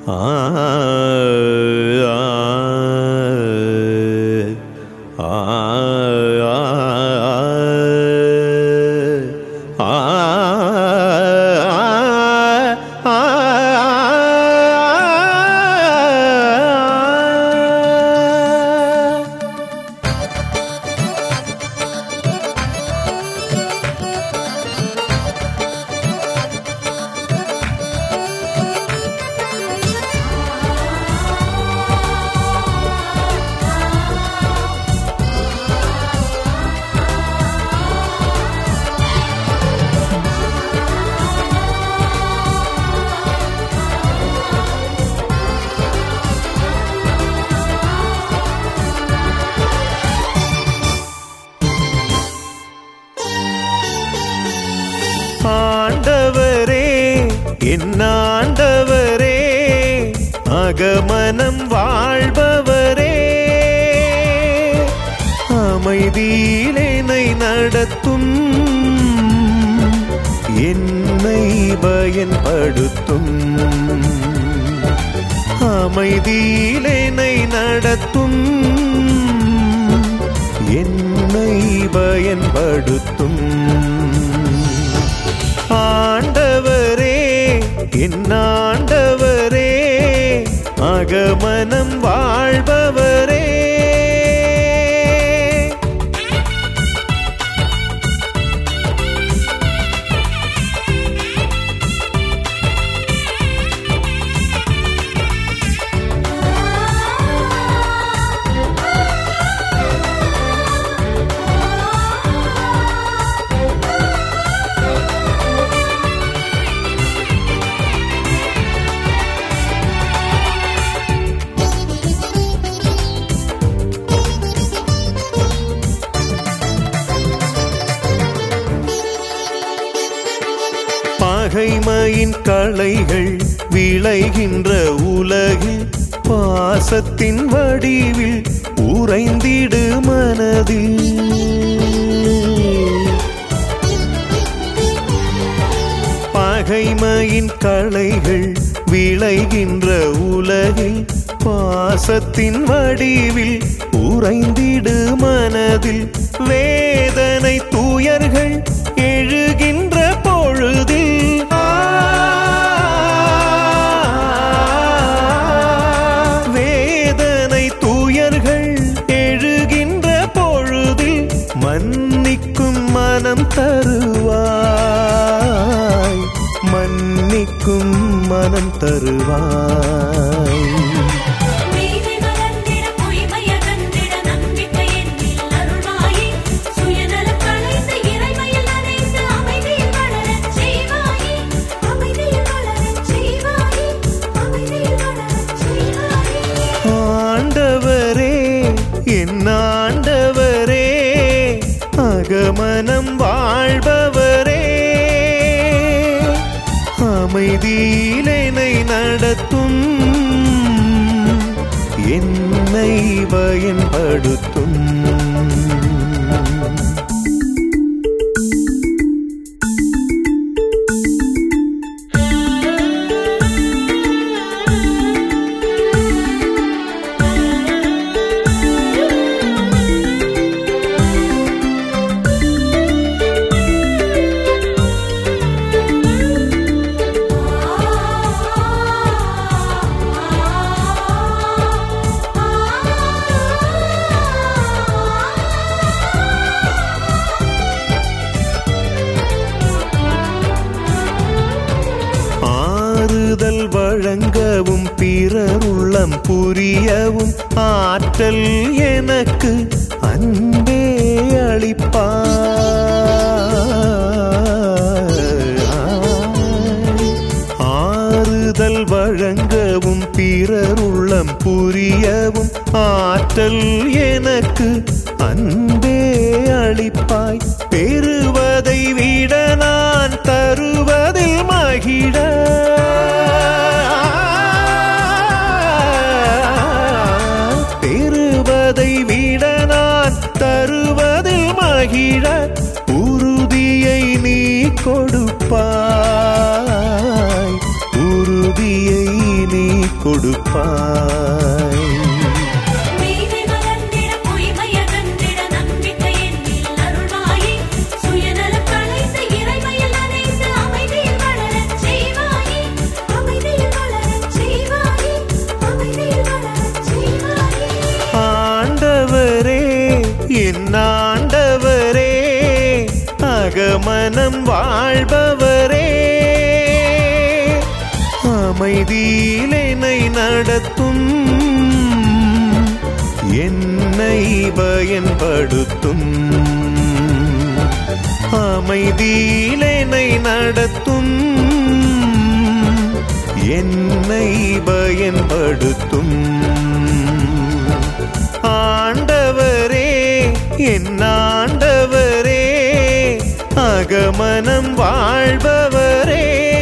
ஆ ஆ ஆண்டவரே என் ஆண்டவரே அகமனம் வாழ்பவரே அமைதியில் என்னை நடத்தும் என்னை பயன்படுத்தும் அமைதியில் என்னை நடத்தும் என்னை பயன்படுத்தும் ஆண்டவரே என் ஆண்டவரே அகமனம் வாழ்பவரே பகைமையின் களைகள் விளைகின்ற உலகில் பாசத்தின் வடிவில் உறைந்திடு மனதில் பகைமையின் களைகள் விளைகின்ற உலகில் பாசத்தின் வடிவில் உறைந்திடு மனதில் வேதனை தூயர்கள் எழுகின்ற பொழுதில் ஆ, வேதனை தூயர்கள் எழுகின்ற பொழுதில் மன்னிக்கும் மனம் தருவாய் மன்னிக்கும் மனம் தருவாய் நீதி மலர்ந்திட பொய்மையகன்றிட நம்பிக்கை என்னில் அருள்வாயே சுயநலம் களைந்து இறைமையில் நனைந்து அமைதியில் வளரச் செய்வாயே அமைதியில் வளரச் செய்வாயே அமைதியில் வளரச் செய்வாயே ஆண்டவரே என் ஆண்டவரே அகமனம் வாழ்பவரே அமைதியில் என்னை நடத்தும் என்னை பயன்படுத்தும் ஆறுதல் வழங்கவும் பிறர் உள்ளம் புரியவும் ஆற்றல் எனக்கு அன்பே அளிப்பாய் ஆறுதல் வழங்கவும் பிறர் உள்ளம் புரியவும் ஆற்றல் எனக்கு அன்பே அளிப்பாய் பெறுவதை விட நான் தருவதில் மகிழ பெறுவதை விட நான் தருவதில் மகிழ உறுதியை நீ கொடுப்பாய் உறுதியை நீ கொடுப்பாய் மீதை மலர்ந்திட பொய்மையகன்றிட நம்பிக்கை என்னில் அருள்வாயே சுயநலம் களைந்து இறைமையில் நனைந்து அமைதியில் வளரச் செய்வாயே அமைதியில் வளரச் செய்வாயே அமைதியில் வளரச் செய்வாயே ஆண்டவரே என் ஆண்டவரே அகமனம் வாழ்பவரே அமைதியில் என்னை நடத்தும் என்னை பயன்படுத்தும் அமைதியில் என்னை நடத்தும் என்னை பயன்படுத்தும் ஆண்டவரே என் ஆண்டவரே அகமனம் வாழ்பவரே